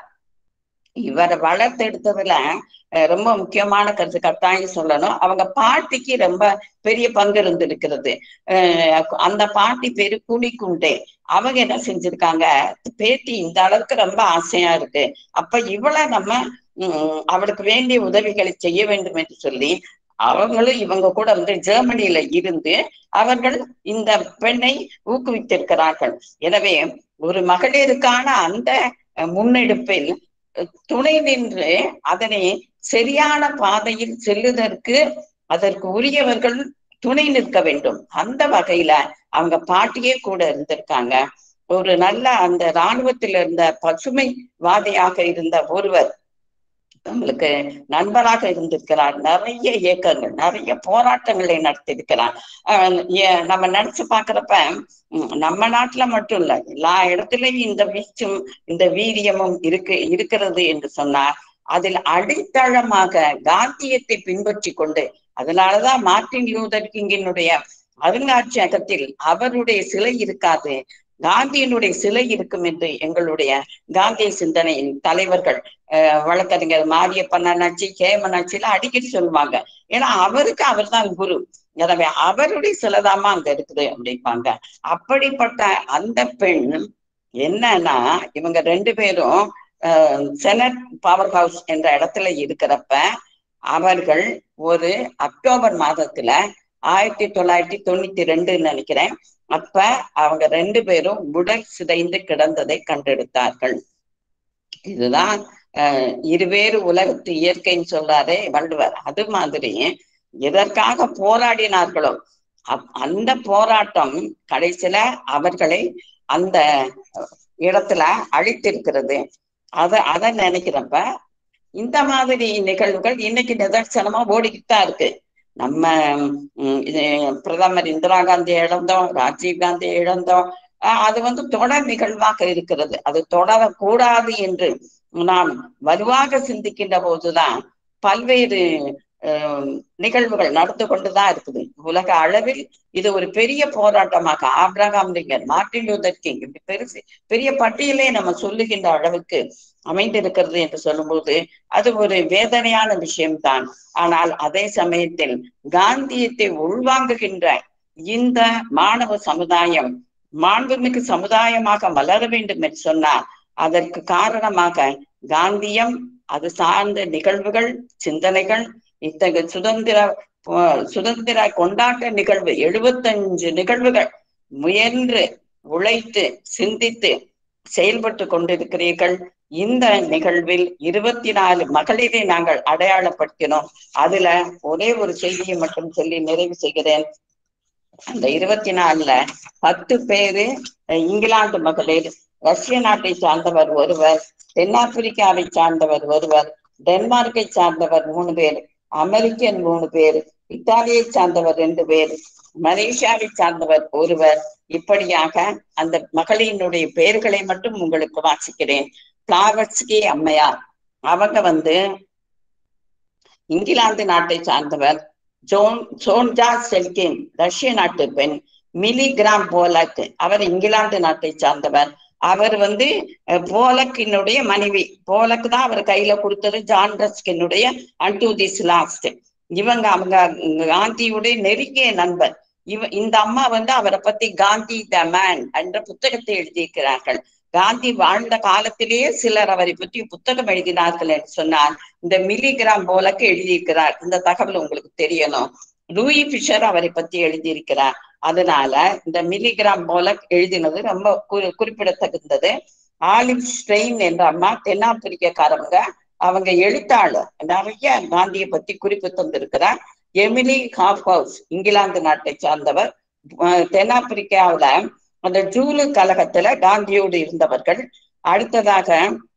இவரை வளர்த்தெடுத்ததுல ரொம்ப முக்கியமான கருத்து கட்டாயம் சொல்லணும் அவங்க பாட்டிக்கு ரொம்ப பெரிய பங்கு இருந்திருக்கிறது அந்த பாட்டி பேரு குனிக்குண்டே அவங்க என்ன செஞ்சிருக்காங்க பேட்டி இந்த அளவுக்கு ரொம்ப ஆசையா இருக்கு அப்ப இவளை நம்ம உம் அவளுக்கு வேண்டிய உதவிகளை செய்ய வேண்டும் என்று சொல்லி அவங்களும் இவங்க கூட வந்து ஜெர்மனியில இருந்து அவர்கள் இந்த பெண்ணை ஊக்குவித்திருக்கிறார்கள் எனவே ஒரு மகளிருக்கான அந்த முன்னெடுப்பில் துணை நின்று அதனை சரியான பாதையில் செல்லுதற்கு அதற்கு உரியவர்கள் துணை நிற்க வேண்டும் அந்த வகையில அவங்க பாட்டியே கூட இருந்திருக்காங்க ஒரு நல்ல அந்த இராணுவத்தில் இருந்த பசுமைவாதியாக இருந்த ஒருவர் நம்மளுக்கு நண்பராக இருந்திருக்கிறார் நிறைய இயக்கங்கள் நிறைய போராட்டங்களை நடத்தியிருக்கிறார் நம்ம நினைச்சு பாக்குறப்ப நம்ம நாட்டுல மட்டும் இல்ல எல்லா இடத்துலயும் இந்த வீச்சும் இந்த வீரியமும் இருக்கு இருக்கிறது என்று சொன்னார் அதில் அடித்தளமாக காந்தியத்தை பின்பற்றி கொண்டு அதனாலதான் மார்டின் லூதர் கிங்கினுடைய அருங்காட்சியகத்தில் அவருடைய சிலை இருக்காது காந்தியினுடைய சிலை இருக்கும் என்று எங்களுடைய காந்திய சிந்தனையின் தலைவர்கள் வழக்கறிஞர் மாரியப்பண்ணாச்சி கேமனாச்சி எல்லாம் அடிக்கடி சொல்லுவாங்க ஏன்னா அவருக்கு அவர் தான் குரு எனவே அவருடைய சிலைதாமா அங்க இருக்குது அப்படிம்பாங்க அப்படிப்பட்ட அந்த பெண் என்னன்னா இவங்க ரெண்டு பேரும் செனட் பவர் ஹவுஸ் என்ற இடத்துல இருக்கிறப்ப அவர்கள் ஒரு அக்டோபர் மாதத்துல ஆயிரத்தி தொள்ளாயிரத்தி தொண்ணூத்தி ரெண்டுன்னு நினைக்கிறேன் அப்ப அவங்க ரெண்டு பேரும் உடல் சிதைந்து கிடந்ததை கண்டெடுத்தார்கள் இதுதான் அஹ் இருவேறு உலகத்து இயற்கைன்னு சொல்றாரே வள்ளுவர் அது மாதிரி எதற்காக போராடினார்களோ அந்த போராட்டம் கடைசியில அவர்களை அந்த இடத்துல அழித்திருக்கிறது அத அதை நினைக்கிறப்ப இந்த மாதிரி நிகழ்வுகள் இன்னைக்கு நிதர்சனமா ஓடிக்கிட்டு தான் இருக்கு நம்ம பிரதமர் இந்திரா காந்தி இழந்தோம் ராஜீவ் காந்தி இழந்தோம் அது வந்து தொடர் நிகழ்வாக இருக்கிறது அது தொடரக்கூடாது என்று நாம் வலுவாக சிந்திக்கின்ற போதுதான் பல்வேறு அஹ், நிகழ்வுகள் நடந்து கொண்டுதான் இருக்குது உலக அளவில் இது ஒரு பெரிய போராட்டமாக Abraham Lincoln Martin Luther King இப்படி பெருசு பெரிய பட்டியலே நம்ம சொல்லுகின்ற அளவுக்கு அமைந்திருக்கிறது என்று சொல்லும்போது அது ஒரு வேதனையான விஷயம்தான் ஆனால் அதே சமயத்தில் காந்தியத்தை உள்வாங்குகின்ற இந்த மாணவ சமுதாயம் மாண்புமிகு சமுதாயமாக வளர வேண்டும் என்று சொன்னால் அதற்கு காரணமாக காந்தியம் அது சார்ந்த நிகழ்வுகள் சிந்தனைகள் இத்தகைய சுதந்திர அஹ், சுதந்திர கொண்டாட்ட நிகழ்வு எழுபத்தஞ்சு நிகழ்வுகள் முயன்று உழைத்து சிந்தித்து செயல்பட்டு கொண்டிருக்கிறீர்கள் இந்த நிகழ்வில் இருபத்தி நாலு மகளிரை நாங்கள் அடையாளப்படுத்தினோம் அதுல ஒரே ஒரு செய்தியை மட்டும் சொல்லி நிறைவு செய்கிறேன் அந்த இருபத்தி நாலுல பத்து பேரு அஹ், இங்கிலாந்து மகளிர் ரஷ்ய நாட்டை சார்ந்தவர் ஒருவர் தென்னாப்பிரிக்காவை சார்ந்தவர் ஒருவர் டென்மார்க்கை சார்ந்தவர் மூணு பேர் அமெரிக்கன் மூணு பேர் இத்தாலியை சார்ந்தவர் ரெண்டு பேர் மலேசியாவை சார்ந்தவர் ஒருவர் இப்படியாக அந்த மகளினுடைய பெயர்களை மட்டும் உங்களுக்கு வாசிக்கிறேன் பிளாவட்ஸ்கி அம்மையார் அவங்க வந்து இங்கிலாந்து நாட்டை சார்ந்தவர் ஜோன் ஜோன்ஜா செல்கின் ரஷ்ய நாட்டு பெண் மிலிகிராம் போலக் அவர் இங்கிலாந்து நாட்டை சார்ந்தவர் அவர் வந்து அஹ், போலக்கினுடைய மனைவி போலக் தான் அவர் கையில கொடுத்தது ஜான் ரஸ்கினுடைய அன்டு திஸ் லாஸ்ட் இவங்க அவங்க காந்தியுடைய நெருங்கிய நண்பர் இவ இந்த அம்மா வந்து அவரை பத்தி காந்தி த மேன் என்ற புத்தகத்தை எழுதியிருக்கிறார்கள் காந்தி வாழ்ந்த காலத்திலேயே சிலர் அவரை பற்றி புத்தகம் எழுதினார்கள் என்று சொன்னால் இந்த மில்லிகிராம் போலக்கு எழுதியிருக்கிறார் இந்த தகவல் உங்களுக்கு தெரியணும் லூயி ஃபிஷர் அவரை பத்தி எழுதியிருக்கிறார் அதனால இந்த மில்லிகிராம் போலக் எழுதினது ரொம்ப குறி குறிப்பிடத்தகுந்தது ஆலிவ் ஸ்ட்ரெயின் என்ற அம்மா தென்னாப்பிரிக்கக்காரவங்க அவங்க எழுத்தாளர் நிறைய காந்தியை பத்தி குறிப்பு தந்திருக்கிறார் எமிலி ஹாஃப் ஹவுஸ் இங்கிலாந்து நாட்டை சார்ந்தவர் அஹ் தென்னாப்பிரிக்காவுல அந்த ஜூலு கழகத்துல காந்தியோடு இருந்தவர்கள் அடுத்ததாக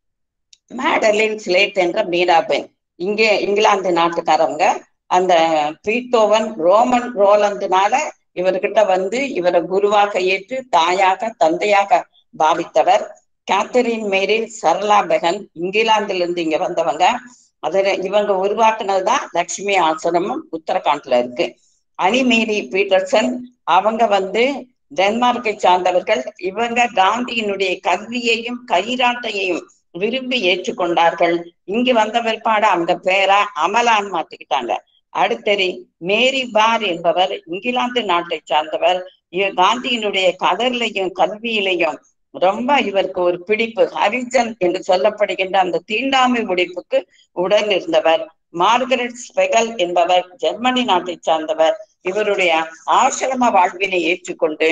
மேடலின் ஸ்லேட் என்ற மீராபென் இங்கே இங்கிலாந்து நாட்டுக்காரவங்க அந்த பீத்தோவன் ரோமன் ரோலந்துனால இவர்கிட்ட வந்து இவரை குருவாக ஏற்று தாயாக தந்தையாக பாவித்தவர் கேத்தரின் மேரில் சரளா பெகன் இங்கிலாந்துல இருந்து இங்க வந்தவங்க அதுல இவங்க உருவாக்குனதுதான் லட்சுமி ஆசிரமம் உத்தரகாண்ட்ல இருக்கு அனிமேரி பீட்டர்சன் அவங்க வந்து டென்மார்க்கை சார்ந்தவர்கள் இவங்க காந்தியினுடைய கல்வியையும் கைராட்டையையும் விரும்பி ஏற்றுக்கொண்டார்கள் இங்கு வந்த பிற்பாடு அந்த பேரை அமலான் மாத்திக்கிட்டாங்க அடுத்தது மேரி பார் என்பவர் இங்கிலாந்து நாட்டை சார்ந்தவர் இவர் காந்தியினுடைய கதர்லையும் கல்வியிலையும் ரொம்ப இவருக்கு ஒரு பிடிப்பு ஹரிஜன் என்று சொல்லப்படுகின்ற அந்த தீண்டாமை முடிப்புக்கு உடன் இருந்தவர் மார்கரெட் ஸ்பெகல் என்பவர் ஜெர்மனி நாட்டை சார்ந்தவர் இவருடைய ஆசிரம வாழ்வினை ஏற்றுக்கொண்டு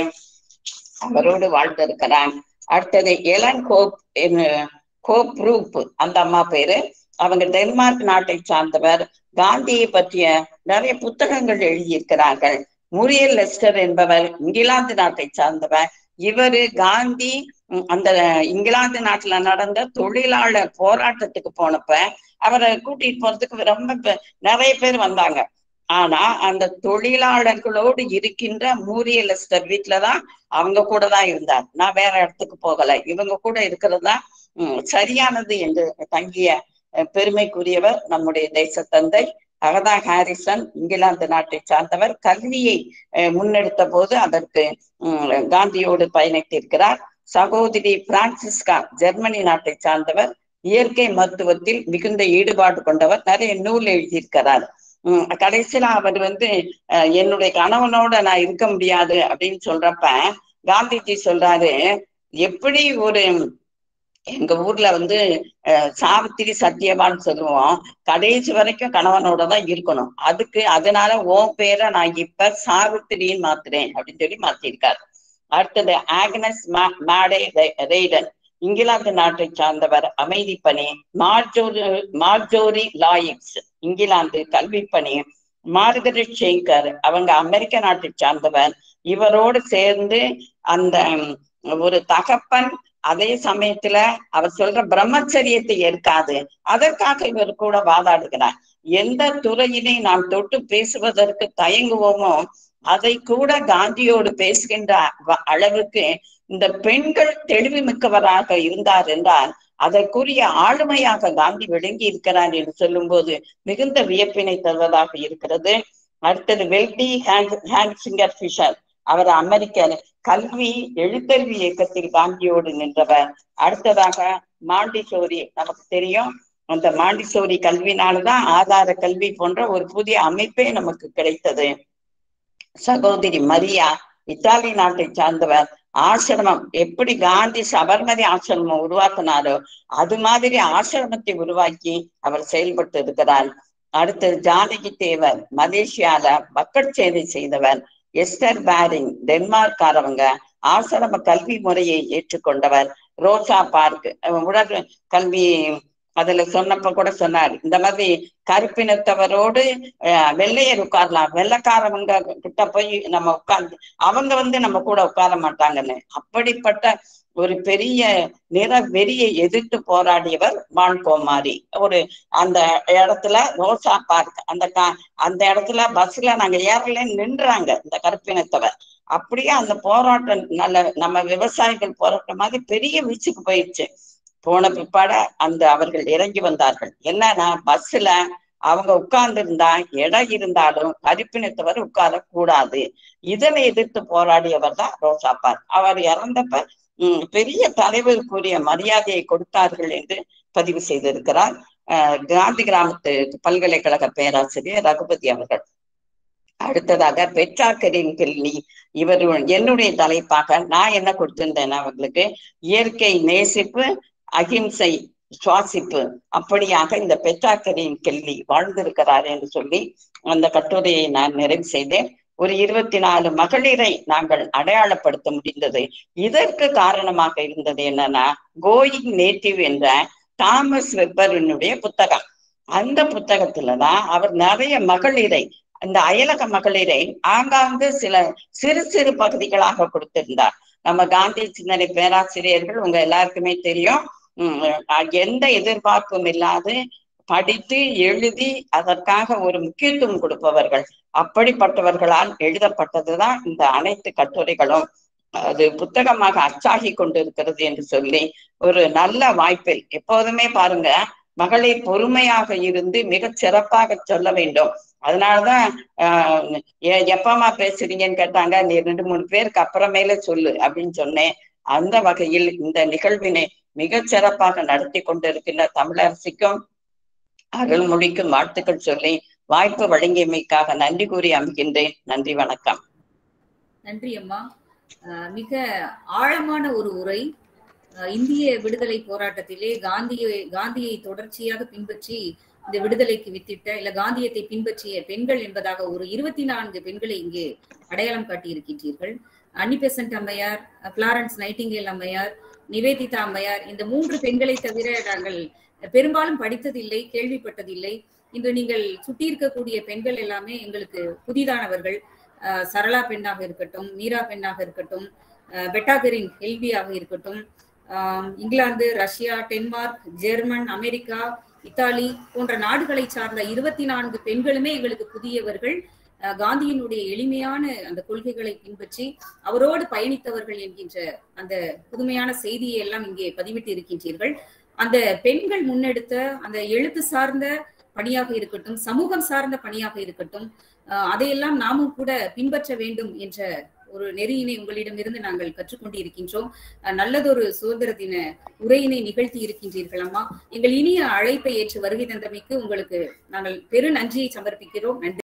அவரோடு வாழ்ந்திருக்கிறார் அடுத்தது எலன் கோப் கோப் ரூப் அந்த அம்மா பேரு அவங்க டென்மார்க் நாட்டை சார்ந்தவர் காந்தியை பற்றிய நிறைய புத்தகங்கள் எழுதியிருக்கிறார்கள் முரியல் லெஸ்டர் என்பவர் இங்கிலாந்து நாட்டை சார்ந்தவர் இவரு காந்தி உம், அந்த இங்கிலாந்து நாட்டுல நடந்த தொழிலாளர் போராட்டத்துக்கு போனப்ப அவரை கூட்டிட்டு போறதுக்கு ரொம்ப பே- நிறைய பேர் வந்தாங்க ஆனா அந்த தொழிலாளர்களோடு இருக்கின்ற மூரியல் லெஸ்டர் வீட்டுலதான் அவங்க கூட தான் இருந்தார் நான் வேற இடத்துக்கு போகல இவங்க கூட இருக்கிறது தான் உம், சரியானது என்று தங்கிய அஹ், பெருமைக்குரியவர் நம்முடைய தேச தந்தை அகதா ஹாரிசன் இங்கிலாந்து நாட்டை சார்ந்தவர் கல்வியை அஹ், முன்னெடுத்த போது அதற்கு உம், காந்தியோடு பயணித்திருக்கிறார் சகோதரி பிரான்சிஸ்கா ஜெர்மனி நாட்டை சார்ந்தவர் இயற்கை மருத்துவத்தில் மிகுந்த ஈடுபாடு கொண்டவர் நிறைய நூல் எழுதியிருக்கிறார் உம் கடைசியில அவர் வந்து அஹ், என்னுடைய கணவனோட நான் இருக்க முடியாது அப்படின்னு சொல்றப்ப காந்திஜி சொல்றாரு எப்படி ஒரு எங்க ஊர்ல வந்து அஹ், சாவித்திரி சத்யவான் சொல்லுவோம் கடைசி வரைக்கும் கணவனோட தான் இருக்கணும் அதுக்கு அதனால உன் பேரை நான் இப்ப சாவித்திரின்னு மாத்துறேன் அப்படின்னு சொல்லி மாத்திருக்காரு அடுத்தது ஆக்னஸ் மா- மாடே ரெ- ரெய்டன் இங்கிலாந்து நாட்டை சார்ந்தவர் அமைதி பணி மார்ஜோரி மார்ஜோரி லாயிக்ஸ் இங்கிலாந்து கல்வி பணி மார்கரெட் ஷேங்கர் அவங்க அமெரிக்க நாட்டை சார்ந்தவர் இவரோடு சேர்ந்து அந்த ம், ஒரு தகப்பன் அதே சமயத்துல அவர் சொல்ற பிரம்மச்சரியத்தை ஏற்காது அதற்காக இவர் கூட வாதாடுகிறார் எந்த துறையினை நாம் தொட்டு பேசுவதற்கு தயங்குவோமோ அதை கூட காந்தியோடு பேசுகின்ற வ- அளவுக்கு இந்த பெண்கள் தெளிவு மிக்கவராக இருந்தார் என்றால் அதற்குரிய ஆளுமையாக காந்தி விளங்கி இருக்கிறார் என்று சொல்லும் போது மிகுந்த வியப்பினை தருவதாக இருக்கிறது அடுத்தது வெல்டி ஹேங்சிங்கர் ஃபிஷர் அவர் அமெரிக்க கல்வி எழுத்தறிவு இயக்கத்தில் காந்தியோடு நின்றவர் அடுத்ததாக மாண்டிசோரி நமக்கு தெரியும் அந்த மாண்டிசோரி கல்வினாலதான் ஆதார கல்வி போன்ற ஒரு புதிய அமைப்பே நமக்கு கிடைத்தது சகோதரி மரியா இத்தாலி நாட்டை சார்ந்தவர் ஆசிரமம் எப்படி காந்தி சபர்மதி ஆசிரமம் உருவாக்கினாரோ அது மாதிரி ஆசிரமத்தை உருவாக்கி அவர் செயல்பட்டு இருக்கிறார் அடுத்தது ஜானகி தேவர் மலேசியால மக்கள் சேவை செய்தவர் எஸ்டர் பேரிங் டென்மார்க்காரவங்க ஆசிரம கல்வி முறையை ஏற்றுக்கொண்டவர் ரோசா பார்க் உலக கல்வி அதுல சொன்னப்ப கூட சொன்னார் இந்த மாதிரி கருப்பினத்தவரோடு வெள்ளையர் உட்காரலாம் வெள்ளைக்காரவங்க கிட்ட போய் நம்ம உட்கார்ந்து அவங்க வந்து நம்ம கூட உட்கார மாட்டாங்கன்னு அப்படிப்பட்ட ஒரு பெரிய நிற வெறியை எதிர்த்து போராடியவர் வான்கோமாரி ஒரு அந்த இடத்துல ரோசா பார்க் அந்த கா அந்த இடத்துல பஸ்ல நாங்க ஏறலன்னு நின்றாங்க இந்த கருப்பினத்தவர் அப்படியே அந்த போராட்டம் நல்ல நம்ம விவசாயிகள் போராட்டம் மாதிரி பெரிய வீச்சுக்கு போயிடுச்சு போன பிற்பாடு அந்த அவர்கள் இறங்கி வந்தார்கள் என்னன்னா பஸ்ல அவங்க உட்கார்ந்து இருந்தா இடம் இருந்தாலும் கருப்பினத்தவர் உட்கார கூடாது இதனை எதிர்த்து போராடியவர் தான் ரோசாப்பார் அவர் இறந்தப்ப உம் பெரிய தலைவருக்குரிய மரியாதையை கொடுத்தார்கள் என்று பதிவு செய்திருக்கிறார் அஹ் காந்தி கிராமத்து பல்கலைக்கழக பேராசிரியர் ரகுபதி அவர்கள் அடுத்ததாக பெற்றாக்கரின் கிள்ளி இவர் என்னுடைய தலைப்பாக நான் என்ன கொடுத்திருந்தேன் அவர்களுக்கு இயற்கை நேசிப்பு அகிம்சை சுவாசிப்பு அப்படியாக இந்த பெற்றாக்கரின் கெல்லி வாழ்ந்திருக்கிறார் என்று சொல்லி அந்த கட்டுரையை நான் நிறைவு செய்தேன் ஒரு இருபத்தி நாலு மகளிரை நாங்கள் அடையாளப்படுத்த முடிந்தது இதற்கு காரணமாக இருந்தது என்னன்னா கோயிங் நேட்டிவ் என்ற தாமஸ் வெப்பரினுடைய புத்தகம் அந்த புத்தகத்துலதான் அவர் நிறைய மகளிரை இந்த அயலக மகளிரை ஆங்காங்கு சில சிறு சிறு பகுதிகளாக கொடுத்திருந்தார் நம்ம காந்தி சிந்தனை பேராசிரியர்கள் உங்க எல்லாருக்குமே தெரியும் உம் எந்த எதிர்பார்ப்பும் இல்லாது படித்து எழுதி அதற்காக ஒரு முக்கியத்துவம் கொடுப்பவர்கள் அப்படிப்பட்டவர்களால் எழுதப்பட்டதுதான் இந்த அனைத்து கட்டுரைகளும் அது புத்தகமாக அச்சாகி கொண்டிருக்கிறது என்று சொல்லி ஒரு நல்ல வாய்ப்பில் எப்போதுமே பாருங்க மகளிர் பொறுமையாக இருந்து மிக சிறப்பாக சொல்ல வேண்டும் அதனாலதான் ஆஹ் எப்பமா பேசுறீங்கன்னு கேட்டாங்க நீ ரெண்டு மூணு பேருக்கு அப்புறமேல சொல்லு அப்படின்னு சொன்னேன் அந்த வகையில் இந்த நிகழ்வினை மிக சிறப்பாக நடத்தி கொண்டிருக்கின்ற தமிழரசிக்கும் அருள்மொழிக்கும் வாழ்த்துக்கள் சொல்லி வாய்ப்பு வழங்கியமைக்காக நன்றி கூறி அமைகின்றேன் நன்றி வணக்கம் நன்றி அம்மா மிக ஆழமான ஒரு உரை இந்திய விடுதலை போராட்டத்திலே காந்தியை காந்தியை தொடர்ச்சியாக பின்பற்றி இந்த விடுதலைக்கு வித்திட்ட இல்ல காந்தியத்தை பின்பற்றிய பெண்கள் என்பதாக ஒரு இருபத்தி நான்கு பெண்களை இங்கே அடையாளம் காட்டி இருக்கின்றீர்கள் அன்னி பெசன்ட் அம்மையார் பிளாரன்ஸ் நைட்டிங்கேல் அம்மையார் நிவேதிதா அம்மையார் இந்த மூன்று பெண்களை தவிர நாங்கள் பெரும்பாலும் படித்ததில்லை கேள்விப்பட்டதில்லை இன்று நீங்கள் சுட்டி இருக்கக்கூடிய பெண்கள் எல்லாமே எங்களுக்கு புதிதானவர்கள் சரளா பெண்ணாக இருக்கட்டும் மீரா பெண்ணாக இருக்கட்டும் பெட்டாகரின் ஹெல்வியாக இருக்கட்டும் England Russia Denmark German America Italy போன்ற நாடுகளை சார்ந்த இருபத்தி நான்கு பெண்களுமே எங்களுக்கு புதியவர்கள் காந்தியினுடைய எளிமையான அந்த கொள்கைகளை பின்பற்றி அவரோடு பயணித்தவர்கள் என்கின்ற அந்த புதுமையான செய்தியை எல்லாம் இங்கே பதிவிட்டு இருக்கின்றீர்கள் அந்த பெண்கள் முன்னெடுத்த அந்த எழுத்து சார்ந்த பணியாக இருக்கட்டும் சமூகம் சார்ந்த பணியாக இருக்கட்டும் அதையெல்லாம் நாமும் கூட பின்பற்ற வேண்டும் என்ற ஒரு நெறியினை உங்களிடமிருந்து நாங்கள் கற்றுக்கொண்டு இருக்கின்றோம் நல்லதொரு சுதந்திர தின உரையினை நிகழ்த்தி இருக்கின்றீர்கள் அம்மா எங்கள் இனிய அழைப்பை ஏற்று வருகை தந்தமைக்கு உங்களுக்கு நாங்கள் பெரு நன்றியை சமர்ப்பிக்கிறோம் நன்றி